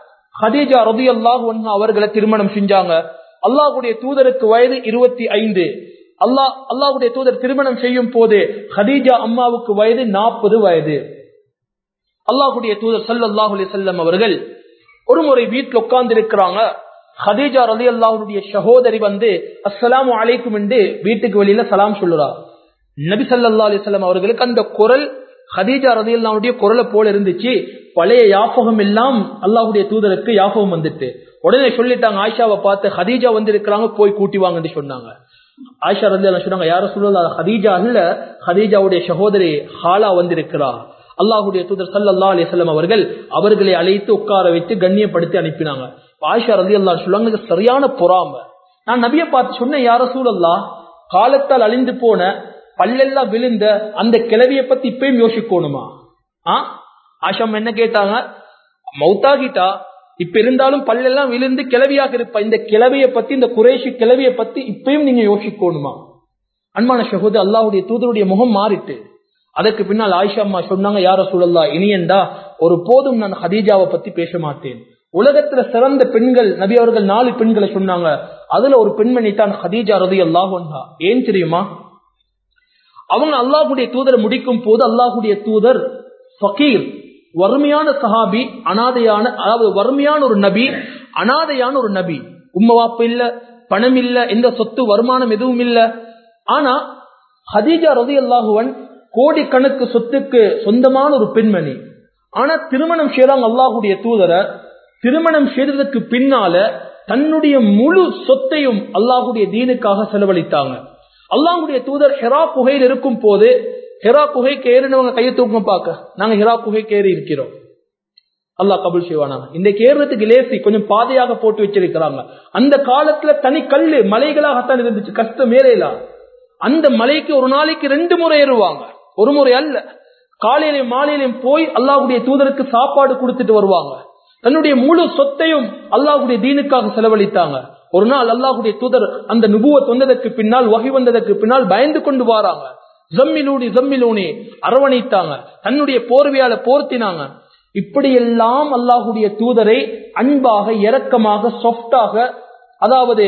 ஹதீஜா ரதி அல்லாஹு அவர்களை திருமணம் செஞ்சாங்க அல்லாஹுடைய தூதருக்கு வயது இருபத்தி ஐந்து அல்லாஹ் அல்லாஹுடைய தூதர் திருமணம் செய்யும் போது ஹதீஜா அம்மாவுக்கு வயது நாற்பது வயது அல்லாஹுடைய தூதர் சல்லாஹூ அலி செல்லம் அவர்கள் ஒரு முறை வீட்டில் உட்கார்ந்து இருக்கிறாங்க ஹதீஜா ரலி அல்லாஹுடைய சகோதரி வந்து அஸ்ஸலாமு அலைக்கும் என்று வீட்டுக்கு வெளியில சலாம் சொல்லுறா நபி சல்லா அலிஸ்லாம் அவர்களுக்கு அந்த குரல் ஹதீஜா ரதி அல்லாவுடைய குரலை போல இருந்துச்சு பழைய யாபகம் எல்லாம் அல்லாஹுடைய தூதருக்கு யாபகம் வந்துட்டு உடனே சொல்லிட்டாங்க ஆயிஷாவை பார்த்து ஹதீஜா வந்து இருக்கிறாங்க போய் கூட்டி வாங்கன்னு சொன்னாங்க ஆயிஷா ரதி அல்லா சொன்னாங்க யாரும் சொல்லல ஹதீஜா அல்ல ஹதீஜாவுடைய சகோதரி ஹாலா வந்திருக்கிறா அல்லாஹுடைய தூதர் சல்லா அலிஸ்லாம் அவர்கள் அவர்களை அழைத்து உட்கார வைத்து கண்ணியப்படுத்தி அனுப்பினாங்க ஆயிஷா ரதி அல்லா சொல்லுவாங்க சரியான பொறாம நான் நபியை பார்த்து சொன்னேன் யார சூழல்லா காலத்தால் அழிந்து போன பல்லெல்லாம் விழுந்த அந்த கிளவிய பத்தி இப்பயும் யோசிக்கணுமா ஆ ஆஷம் என்ன கேட்டாங்க மௌத்தாகிட்டா இப்ப இருந்தாலும் பல்லெல்லாம் விழுந்து கிளவியாக இருப்ப இந்த கிளவிய பத்தி இந்த குறைஷி கிளவிய பத்தி இப்பயும் நீங்க யோசிக்கணுமா அன்பான சகோதரி அல்லாவுடைய தூதருடைய முகம் மாறிட்டு அதற்கு பின்னால் ஆயிஷா அம்மா சொன்னாங்க யார சூழல்லா இனியண்டா ஒரு போதும் நான் ஹதீஜாவை பத்தி பேச மாட்டேன் உலகத்துல சிறந்த பெண்கள் நபி அவர்கள் நாலு பெண்களை சொன்னாங்க அதுல ஒரு பெண்மணி தான் ஹதீஜா ரதி அல்லாஹா ஏன் தெரியுமா அவங்க அல்லாஹுடைய தூதரை முடிக்கும் போது அல்லாஹுடைய தூதர் ஃபகீர் வறுமையான சஹாபி அனாதையான அதாவது வறுமையான ஒரு நபி அனாதையான ஒரு நபி உம்மவாப்பு இல்ல பணம் இல்ல எந்த சொத்து வருமானம் எதுவும் இல்ல ஆனா ஹதீஜா ரதி அல்லாஹுவன் கோடிக்கணக்கு சொத்துக்கு சொந்தமான ஒரு பெண்மணி ஆனா திருமணம் செய்யறாங்க அல்லாஹுடைய தூதரை திருமணம் செய்ததுக்கு பின்னால தன்னுடைய முழு சொத்தையும் அல்லாஹுடைய தீனுக்காக செலவழித்தாங்க அல்லாஹுடைய தூதர் ஹெரா குகையில் இருக்கும் போது ஹெரா குகைக்கு ஏறினவங்க கையை தூக்கம் பார்க்க நாங்க ஹெரா குகைக்கு ஏறி இருக்கிறோம் அல்லாஹ் கபுல் செய்வானா இந்த ஏறுறதுக்கு லேசி கொஞ்சம் பாதையாக போட்டு வச்சிருக்கிறாங்க அந்த காலத்துல தனி கல்லு மலைகளாகத்தான் இருந்துச்சு கஷ்டம் ஏறையலாம் அந்த மலைக்கு ஒரு நாளைக்கு ரெண்டு முறை ஏறுவாங்க ஒரு முறை அல்ல காலையிலையும் மாலையிலையும் போய் அல்லாஹுடைய தூதருக்கு சாப்பாடு கொடுத்துட்டு வருவாங்க தன்னுடைய முழு சொத்தையும் அல்லாஹுடைய தீனுக்காக செலவழித்தாங்க ஒரு நாள் அல்லாஹுடைய தூதர் அந்த நுபுவத் வந்ததற்கு பின்னால் வகை வந்ததற்கு பின்னால் பயந்து கொண்டு வாராங்க ஜம்மிலூனி ஜம்மிலூனி அரவணைத்தாங்க தன்னுடைய போர்வையால போர்த்தினாங்க இப்படியெல்லாம் அல்லாஹுடைய தூதரை அன்பாக இரக்கமாக சொஃப்டாக அதாவது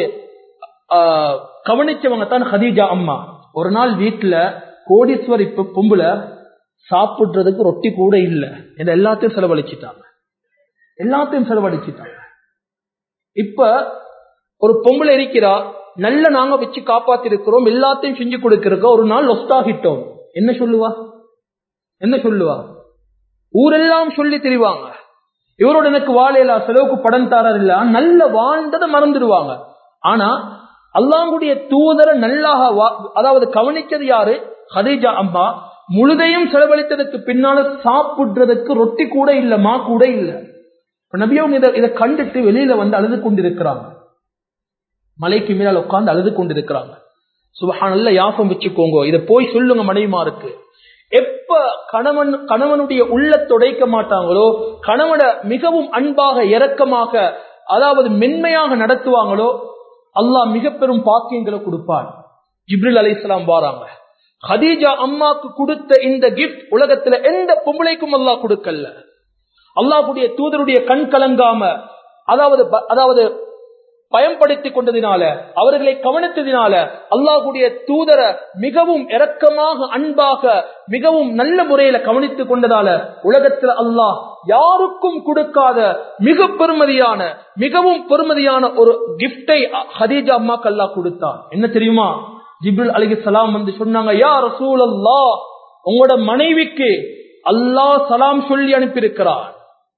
கவனிச்சவங்க தான் ஹதீஜா அம்மா ஒரு நாள் வீட்டுல கோடீஸ்வரி பொம்புல சாப்பிடுறதுக்கு ரொட்டி கூட இல்லை இதை எல்லாத்தையும் செலவழிச்சிட்டாங்க எல்லாத்தையும் செலவழிச்சிட்டாங்க இப்ப ஒரு பொம்பளை இருக்கிறா நல்ல நாங்க வச்சு காப்பாத்திருக்கிறோம் எல்லாத்தையும் செஞ்சு கொடுக்கிறோம் ஒரு நாள் ஒஸ்டாகிட்டோம் என்ன சொல்லுவா என்ன சொல்லுவா ஊரெல்லாம் சொல்லி தெரிவாங்க இவரோட எனக்கு வாழையில செலவுக்கு படம் தாரார் இல்ல நல்ல வாழ்ந்ததை மறந்துடுவாங்க ஆனா அல்லாங்குடைய தூதரை நல்லாக அதாவது கவனிச்சது யாரு ஹதீஜா அம்மா முழுதையும் செலவழித்ததுக்கு பின்னால சாப்பிடுறதுக்கு ரொட்டி கூட இல்ல மா கூட இல்ல நபியவங்க இதை இதை கண்டுட்டு வெளியில வந்து அழுது கொண்டிருக்கிறாங்க மலைக்கு மேல உட்கார்ந்து அழுது கொண்டிருக்கிறாங்க சுபஹானல்ல யாபம் வச்சுக்கோங்க இதை போய் சொல்லுங்க மனைவிமாருக்கு எப்ப கணவன் கணவனுடைய உள்ள தொடைக்க மாட்டாங்களோ கணவனை மிகவும் அன்பாக இரக்கமாக அதாவது மென்மையாக நடத்துவாங்களோ அல்லாஹ் மிக பெரும் பாக்கியங்களை கொடுப்பான் ஜிப்ரில் அலி இஸ்லாம் வாராங்க ஹதீஜா அம்மாக்கு கொடுத்த இந்த கிஃப்ட் உலகத்துல எந்த பொம்பளைக்கும் அல்லாஹ் கொடுக்கல அல்லாஹுடைய தூதருடைய கண் கலங்காம அதாவது அதாவது பயன்படுத்திக் கொண்டதினால அவர்களை கவனித்ததினால அல்லாஹுடைய தூதர மிகவும் இரக்கமாக அன்பாக மிகவும் நல்ல முறையில கவனித்துக் கொண்டதால உலகத்தில் அல்லாஹ் யாருக்கும் கொடுக்காத மிக பெருமதியான மிகவும் பெருமதியான ஒரு கிஃப்டை ஹதீஜா அம்மாக்கு அல்லாஹ் கொடுத்தான் என்ன தெரியுமா ஜிப்ரில் அலிகி சலாம் வந்து சொன்னாங்க யா ரசூல் அல்லாஹ் உங்களோட மனைவிக்கு அல்லாஹ் சலாம் சொல்லி அனுப்பியிருக்கிறார்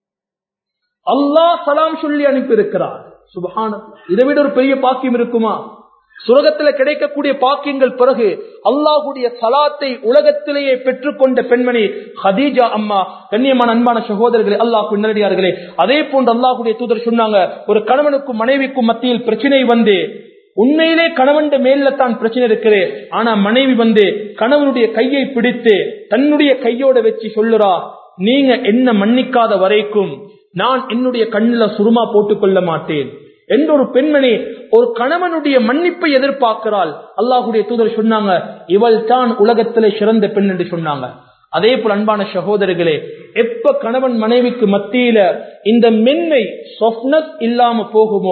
அல்லாஹ் சலாம் சொல்லி அனுப்பியிருக்கிறார் சுபஹான இதை விட ஒரு பெரிய பாக்கியம் இருக்குமா சுரகத்துல கிடைக்கக்கூடிய பாக்கியங்கள் பிறகு அல்லாஹுடைய சலாத்தை உலகத்திலேயே பெற்றுக்கொண்ட பெண்மணி ஹதீஜா அம்மா கண்ணியமான அன்பான சகோதரர்களே அல்லாஹ் நேரடியார்களே அதே போன்று அல்லாஹுடைய தூதர் சொன்னாங்க ஒரு கணவனுக்கும் மனைவிக்கும் மத்தியில் பிரச்சனை வந்து உண்மையிலே கணவன் மேல தான் பிரச்சனை இருக்குது ஆனா மனைவி வந்து கணவனுடைய கையை பிடித்து தன்னுடைய கையோட வச்சு சொல்லுறா நீங்க என்ன மன்னிக்காத வரைக்கும் நான் என்னுடைய கண்ணுல சுருமா போட்டுக் கொள்ள மாட்டேன் என்ற ஒரு பெண்மணி ஒரு கணவனுடைய மன்னிப்பை எதிர்பார்க்கிறாள் அல்லாஹுடைய தூதர் சொன்னாங்க இவள் தான் உலகத்திலே சிறந்த பெண் என்று சொன்னாங்க அதே போல் அன்பான சகோதரர்களே எப்ப கணவன் மனைவிக்கு மத்தியில இந்த மென்மை சொப்னஸ் இல்லாம போகுமோ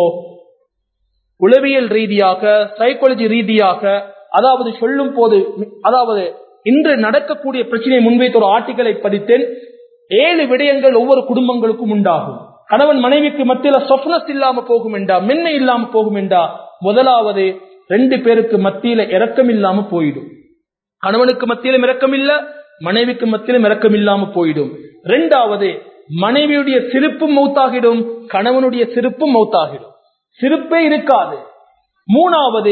உளவியல் ரீதியாக சைக்காலஜி ரீதியாக அதாவது சொல்லும் போது அதாவது இன்று நடக்கக்கூடிய பிரச்சனையை முன்வைத்த ஒரு ஆர்டிகளை படித்தேன் ஏழு விடயங்கள் ஒவ்வொரு குடும்பங்களுக்கும் உண்டாகும் கணவன் மனைவிக்கு மத்தியில சொப்னஸ் இல்லாம போகும் என்றா மென்மை இல்லாம போகும் என்றா முதலாவது ரெண்டு பேருக்கு மத்தியில இறக்கம் இல்லாம போயிடும் கணவனுக்கு மத்தியிலும் இறக்கம் இல்ல மனைவிக்கு மத்தியிலும் இறக்கம் இல்லாம போயிடும் ரெண்டாவது மனைவியுடைய சிரிப்பும் மௌத்தாகிடும் கணவனுடைய சிரிப்பும் மௌத்தாகிடும் சிரிப்பே இருக்காது மூணாவது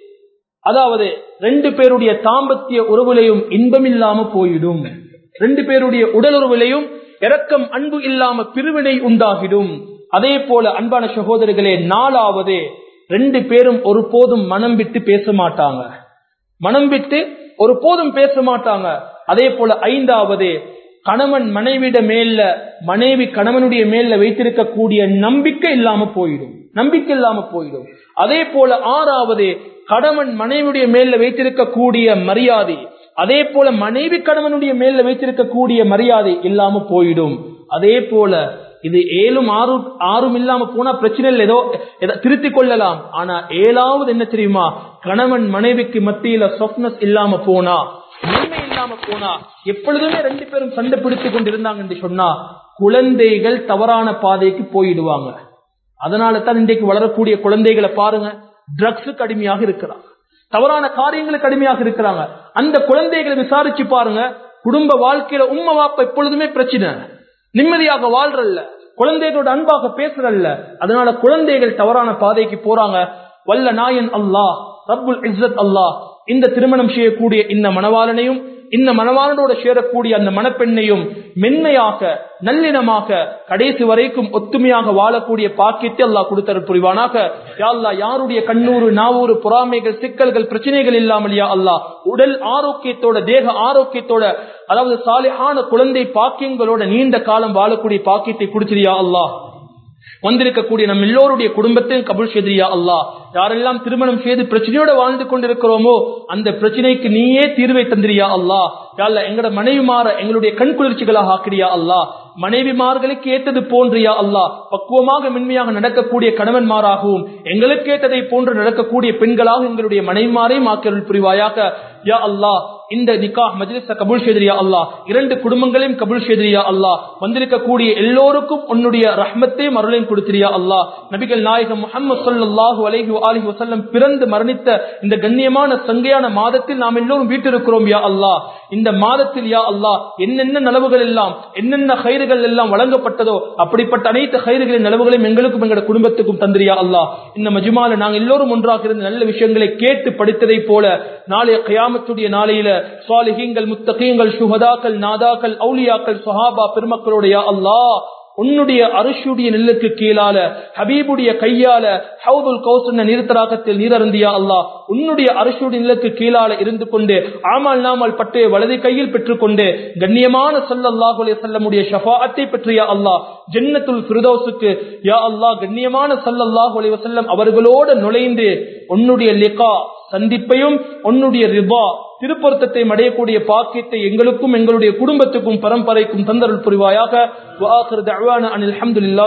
அதாவது ரெண்டு பேருடைய தாம்பத்திய உறவுலையும் இன்பம் இல்லாம போயிடும் ரெண்டு பேருடைய உடல் உறவுலையும் இரக்கம் அன்பு இல்லாம பிரிவினை உண்டாகிடும் அதே போல அன்பான சகோதரர்களே நாலாவது ரெண்டு பேரும் ஒருபோதும் மனம் விட்டு பேச மாட்டாங்க மனம் விட்டு ஒருபோதும் பேச மாட்டாங்க அதே போல ஐந்தாவது கணவன் மனைவிட மேல மனைவி கணவனுடைய மேல வைத்திருக்கக்கூடிய நம்பிக்கை இல்லாம போயிடும் நம்பிக்கை இல்லாம போயிடும் அதே போல ஆறாவது கணவன் மனைவியுடைய மேல வைத்திருக்கக்கூடிய மரியாதை அதே போல மனைவி கணவனுடைய மேல வைத்திருக்கக்கூடிய மரியாதை இல்லாம போயிடும் அதே போல இது ஏழும் ஆறு ஆறும் இல்லாம போனா பிரச்சனை இல்லை ஏதோ திருத்திக் கொள்ளலாம் ஆனா ஏழாவது என்ன தெரியுமா கணவன் மனைவிக்கு மத்தியில சொப்னஸ் இல்லாம போனா நன்மை இல்லாம போனா எப்பொழுதுமே ரெண்டு பேரும் சண்டை பிடித்துக் கொண்டிருந்தாங்க என்று சொன்னா குழந்தைகள் தவறான பாதைக்கு போயிடுவாங்க அதனால தான் இன்றைக்கு வளரக்கூடிய குழந்தைகளை பாருங்க ட்ரக்ஸுக்கு அடிமையாக இருக்கிறாங்க தவறான காரியங்களுக்கு அடிமையாக இருக்கிறாங்க அந்த குழந்தைகளை விசாரிச்சு பாருங்க குடும்ப வாழ்க்கையில உண்மை வாப்ப எப்பொழுதுமே பிரச்சனை நிம்மதியாக வாழ்றல்ல குழந்தைகளோட அன்பாக பேசுறல்ல அதனால குழந்தைகள் தவறான பாதைக்கு போறாங்க வல்ல நாயன் அல்லாஹ் ரப்புல் இஸ்ஸத் அல்லாஹ் இந்த திருமணம் செய்யக்கூடிய இந்த மணவாளனையும் இந்த மணவாளனோட சேரக்கூடிய அந்த மணப்பெண்ணையும் மென்மையாக நல்லினமாக கடைசி வரைக்கும் ஒத்துமையாக வாழக்கூடிய பாக்கியத்தை அல்லாஹ் கொடுத்தரு புரிவானாக யாழ்லா யாருடைய கண்ணூறு நாவூறு பொறாமைகள் சிக்கல்கள் பிரச்சனைகள் இல்லாமல் யா அல்லாஹ் உடல் ஆரோக்கியத்தோட தேக ஆரோக்கியத்தோட அதாவது சாலையான குழந்தை பாக்கியங்களோட நீண்ட காலம் வாழக்கூடிய பாக்கியத்தை கொடுத்திரியா அல்லாஹ் வந்திருக்கக்கூடிய நம் எல்லோருடைய குடும்பத்தையும் கபுல் செய்தியா அல்லா யாரெல்லாம் திருமணம் செய்து பிரச்சனையோட வாழ்ந்து கொண்டிருக்கிறோமோ அந்த பிரச்சனைக்கு நீயே தீர்வை தந்திரியா அல்லா யாழ்ல எங்கட மனைவிமார எங்களுடைய கண் குளிர்ச்சிகளாக ஆக்கிறியா அல்லா மனைவிமார்களுக்கு ஏத்தது போன்றியா அல்லா பக்குவமாக மென்மையாக நடக்கக்கூடிய கணவன்மாராகவும் எங்களுக்கு ஏத்ததை போன்று நடக்கக்கூடிய பெண்களாக எங்களுடைய மனைவிமாரையும் ஆக்கியருள் புரிவாயாக யா அல்லா இந்த நிக்கா மஜ்லிஸ கபூல் செய்தியா அல்லா இரண்டு குடும்பங்களையும் கபூல் செய்தியா அல்லா வந்திருக்கக்கூடிய எல்லோருக்கும் உன்னுடைய ரஹ்மத்தையும் அருளையும் கொடுத்திரியா அல்லா நபிகள் நாயகம் முகமது சொல்லாஹு அலைஹி அலிஹி வசல்லம் பிறந்து மரணித்த இந்த கண்ணியமான சங்கையான மாதத்தில் நாம் எல்லோரும் வீட்டிருக்கிறோம் யா அல்லா இந்த மாதத்தில் யா அல்லா என்னென்ன நலவுகள் எல்லாம் என்னென்ன கயிறுகள் எல்லாம் வழங்கப்பட்டதோ அப்படிப்பட்ட அனைத்து கயிறுகளின் நலவுகளையும் எங்களுக்கும் எங்களுடைய குடும்பத்துக்கும் தந்திரியா அல்லா இந்த மஜுமால நாங்கள் எல்லோரும் ஒன்றாக இருந்து நல்ல விஷயங்களை கேட்டு படித்ததை போல நாளைய கயாமத்துடைய நாளையில சாலிஹீங்கள் முத்தகீங்கள் சுகதாக்கள் நாதாக்கள் அவுலியாக்கள் சுஹாபா பெருமக்களுடைய அல்லாஹ் உன்னுடைய அரிசுடைய நெல்லுக்கு கீழால ஹபீபுடைய கையால ஹவுதுல் கௌசன்ன நீர்த்தராகத்தில் நீரருந்தியா அல்லா உன்னுடைய அரிசுடைய நெல்லுக்கு கீழால இருந்து கொண்டு ஆமால் நாமல் பட்டு வலது கையில் பெற்றுக்கொண்டு கண்ணியமான சல்லல்லாஹு அலைஹி வஸல்லமுடைய ஷஃபாஅத்தை பெற்றியா அல்லாஹ் ஜன்னத்துல் ஃபிர்தௌஸுக்கு யா அல்லாஹ் கண்ணியமான சல்லல்லாஹு அலைஹி வஸல்லம் அவர்களோடு நுழைந்து உன்னுடைய லிகா சந்திப்பையும் உன்னுடைய ரிபா திருப்பொருத்தத்தை அடையக்கூடிய பாக்கியத்தை எங்களுக்கும் எங்களுடைய குடும்பத்துக்கும் பரம்பரைக்கும் தந்தருள் புரிவாயாக அனில் அஹமதுல்லாஹி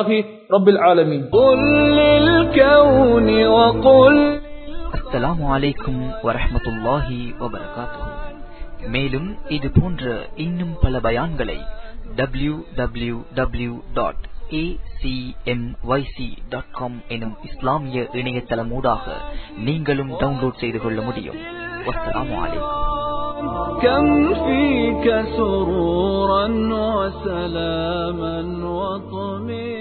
رب العالمين قل للكون وقل அஸ்ஸலாமு அலைக்கும் வரஹ்மத்துல்லாஹி வபரகாத்துஹு மேலும் இது போன்ற இன்னும் பல பயான்களை W W W dot dot com எனும் இஸ்லாமிய இணையதளமூடாக நீங்களும் டவுன்லோட் செய்து கொள்ள முடியும் வஸ்ஸலாமு அலைக்கும் كم فيك سرورا وسلاما وطمئنا